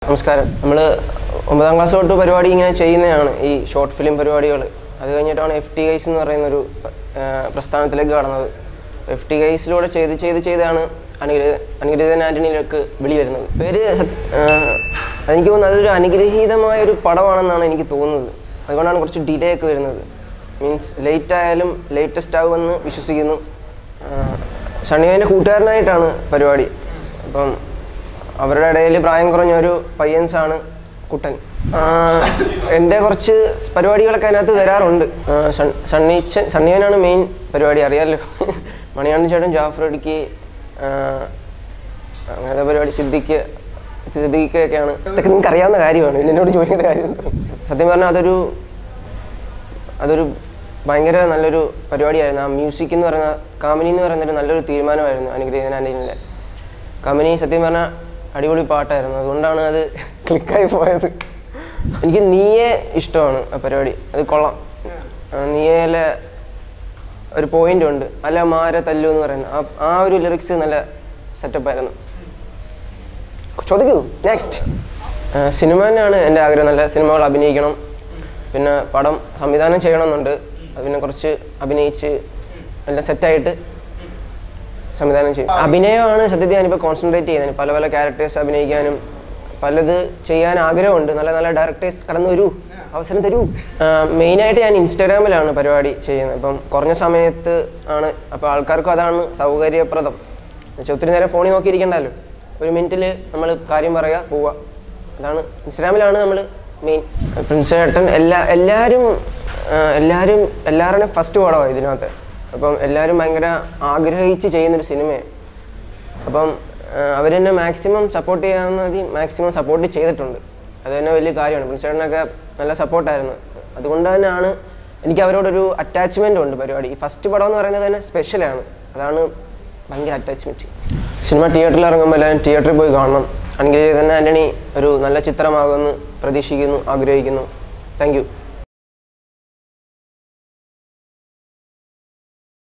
നമസ്കാരം നമ്മൾ ഒമ്പതാം ക്ലാസ് തൊട്ട് പരിപാടി ഇങ്ങനെ ചെയ്യുന്നതാണ് ഈ ഷോർട്ട് ഫിലിം പരിപാടികൾ അത് കഴിഞ്ഞിട്ടാണ് എഫ് ടി ഗൈസ് എന്ന് പറയുന്ന ഒരു ആ, പ്രസ്ഥാനത്തിലേക്ക് കടന്നത് എഫ് ടി ഗൈസിലൂടെ ചെയ്ത് ചെയ്ത് ചെയ്താണ് അനുഗ്രഹ അനുഗ്രഹീതൻ ആൻ്റണിയിലേക്ക് വിളി വരുന്നത് പേര് സത്യ ആ, അതെനിക്ക് തോന്നുന്നത് അതൊരു അനുഗ്രഹീതമായ ഒരു പടമാണെന്നാണ് എനിക്ക് തോന്നുന്നത് അതുകൊണ്ടാണ് കുറച്ച് ഡിലേ ഒക്കെ വരുന്നത് മീൻസ് ലേറ്റ് ആയാലും ലേറ്റസ്റ്റ് ആകുമെന്ന് വിശ്വസിക്കുന്നു സണ്ണിവേൻ്റെ കൂട്ടുകാരനായിട്ടാണ് പരിപാടി അപ്പം അവരുടെ ഇടയിൽ പ്രായം കുറഞ്ഞ ഒരു പയ്യൻസാണ് കുട്ടൻ ആ, എൻ്റെ കുറച്ച് പരിപാടികളൊക്കെ അതിനകത്ത് വരാറുണ്ട് ആ, സൺ- സണ്ണിച്ചൻ സണ്ണിയനാണ് മെയിൻ പരിപാടി അറിയാമല്ലോ മണിയാണൻ ചേട്ടൻ ജാഫർ ഇടുക്കി ആ, അങ്ങനത്തെ പരിപാടി സിദ്ദിഖ് സിദ്ദിഖൊക്കെയാണ് ഇതൊക്കെ നിങ്ങൾക്ക് അറിയാവുന്ന കാര്യമാണ് ഇതിനോട് ചോദിക്കേണ്ട കാര്യം എന്താ? സത്യം പറഞ്ഞാൽ അതൊരു അതൊരു ഭയങ്കര നല്ലൊരു പരിപാടിയായിരുന്നു ആ മ്യൂസിക് എന്ന് പറയുന്ന കാമിനി എന്ന് പറയുന്ന ഒരു നല്ലൊരു തീരുമാനമായിരുന്നു അനുഗ്രഹീതൻ ആൻ്റണിയിലെ കമ്പനി സത്യം പറഞ്ഞാൽ അടിപൊളി പാട്ടായിരുന്നു അതുകൊണ്ടാണ് അത് ക്ലിക്കായി പോയത് എനിക്ക് നീയെ ഇഷ്ടമാണ് ആ പരിപാടി അത് കൊള്ളാം ആ നീയയിലെ ഒരു പോയിന്റ് ഉണ്ട് അല്ല മാര തല്ലു എന്ന് പറയുന്നത് ആ ആ ഒരു ലിറിക്സ് നല്ല സെറ്റപ്പായിരുന്നു ചോദിക്കൂ നെക്സ്റ്റ് സിനിമ തന്നെയാണ് എൻ്റെ ആഗ്രഹം നല്ല സിനിമകൾ അഭിനയിക്കണം പിന്നെ പടം സംവിധാനം ചെയ്യണമെന്നുണ്ട് അത് പിന്നെ കുറച്ച് അഭിനയിച്ച് എല്ലാം സെറ്റായിട്ട് സംവിധാനം ചെയ്യും അഭിനയമാണ് സത്യത്തിൽ ഞാനിപ്പോൾ കോൺസെൻട്രേറ്റ് ചെയ്യുന്നത് പല പല ക്യാരക്ടേഴ്സ് അഭിനയിക്കാനും പലത് ചെയ്യാൻ ആഗ്രഹമുണ്ട് നല്ല നല്ല ഡയറക്ടേഴ്സ് കടന്നു വരൂ അവസരം തരൂ മെയിനായിട്ട് ഞാൻ ഇൻസ്റ്റാഗ്രാമിലാണ് പരിപാടി ചെയ്യുന്നത് അപ്പം കുറഞ്ഞ സമയത്ത് ആണ് അപ്പോൾ ആൾക്കാർക്കും അതാണ് സൗകര്യപ്രദം എന്നുവെച്ചാൽ ഒത്തിരി നേരം ഫോണിൽ നോക്കിയിരിക്കണ്ടല്ലോ ഒരു മിനിറ്റിൽ നമ്മൾ കാര്യം പറയുക പോവുക അതാണ് ഇൻസ്റ്റാഗ്രാമിലാണ് നമ്മൾ മെയിൻ പ്രിൻസ് ചേട്ടൻ എല്ലാ എല്ലാവരും ആ, എല്ലാവരും എല്ലാവരുടെയും ഫസ്റ്റ് പടമാണ് ഇതിനകത്ത് അപ്പം എല്ലാവരും ഭയങ്കര ആഗ്രഹിച്ച് ചെയ്യുന്നൊരു സിനിമയാണ് അപ്പം അവർ തന്നെ മാക്സിമം സപ്പോർട്ട് ചെയ്യാവുന്നത് മാക്സിമം സപ്പോർട്ട് ചെയ്തിട്ടുണ്ട് അത് തന്നെ വലിയ കാര്യമാണ് പ്രിൻസ് ചേട്ടനൊക്കെ നല്ല സപ്പോർട്ടായിരുന്നു അതുകൊണ്ട് തന്നെയാണ് എനിക്ക് അവരോടൊരു അറ്റാച്ച്മെൻ്റ് ഉണ്ട് പരിപാടി ഈ ഫസ്റ്റ് പടം എന്ന് പറയുന്നത് തന്നെ സ്പെഷ്യലാണ് അതാണ് ഭയങ്കര അറ്റാച്ച്മെൻറ്റ് സിനിമ തിയേറ്ററിൽ ഇറങ്ങുമ്പോൾ എല്ലാവരും തിയേറ്ററിൽ പോയി കാണണം അനുഗ്രഹീതൻ ആൻ്റണി ഒരു നല്ല ചിത്രമാകുമെന്ന് പ്രതീക്ഷിക്കുന്നു ആഗ്രഹിക്കുന്നു താങ്ക് യു